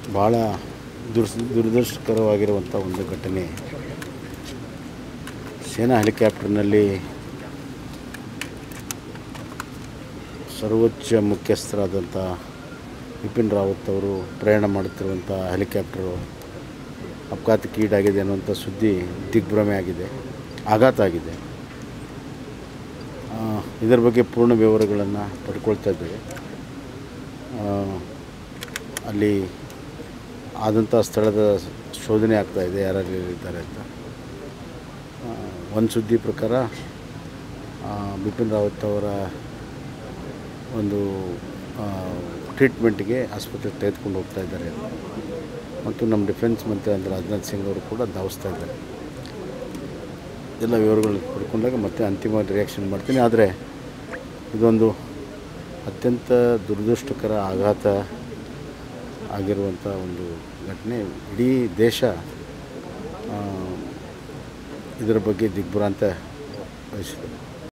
ಭಾಳ ದುರ್ ದುರದೃಷ್ಟಕರವಾಗಿರುವಂಥ ಒಂದು ಘಟನೆ ಸೇನಾ ಹೆಲಿಕಾಪ್ಟರ್ನಲ್ಲಿ ಸರ್ವೋಚ್ಚ ಮುಖ್ಯಸ್ಥರಾದಂಥ ಬಿಪಿನ್ ರಾವತ್ ಅವರು ಪ್ರಯಾಣ ಮಾಡುತ್ತಿರುವಂಥ ಹೆಲಿಕಾಪ್ಟರು ಅಪಘಾತಕ್ಕೀಡಾಗಿದೆ ಅನ್ನುವಂಥ ಸುದ್ದಿ ದಿಗ್ಭ್ರಮೆ ಆಗಿದೆ ಆಘಾತ ಆಗಿದೆ ಆ, ಇದರ ಬಗ್ಗೆ ಪೂರ್ಣ ವಿವರಗಳನ್ನು ಪಡ್ಕೊಳ್ತಾ ಇದ್ದೇವೆ ಆ, ಅಲ್ಲಿ ಆದಂಥ ಸ್ಥಳದ ಶೋಧನೆ ಆಗ್ತಾ ಇದೆ ಯಾರ್ಯಾರು ಇದ್ದಾರೆ ಅಂತ ಒಂದು ಸುದ್ದಿ ಪ್ರಕಾರ ಆ, ಬಿಪಿನ್ ರಾವತ್ ಅವರ ಒಂದು ಟ್ರೀಟ್ಮೆಂಟ್ಗೆ ಆಸ್ಪತ್ರೆಗೆ ತೆಗೆದುಕೊಂಡು ಹೋಗ್ತಾ ಇದ್ದಾರೆ ಮತ್ತು ನಮ್ಮ ಡಿಫೆನ್ಸ್ ಮಂತ್ರಿ ಅಂದರೆ ರಾಜನಾಥ್ ಸಿಂಗ್ ಅವರು ಕೂಡ ಧಾವಿಸ್ತಾ ಇದ್ದಾರೆ ಎಲ್ಲ ವಿವರಗಳನ್ನ ಪಡ್ಕೊಂಡಾಗ ಮತ್ತೆ ಅಂತಿಮ ರಿಯಾಕ್ಷನ್ ಮಾಡ್ತೀನಿ ಆದರೆ ಇದೊಂದು ಅತ್ಯಂತ ದುರದೃಷ್ಟಕರ ಆಘಾತ ಆಗಿರುವಂಥ ಒಂದು ಘಟನೆ ಇಡೀ ದೇಶ ಆ, ಇದರ ಬಗ್ಗೆ ದಿಗ್ಭ್ರಾಂತ ವಹಿಸಿದೆ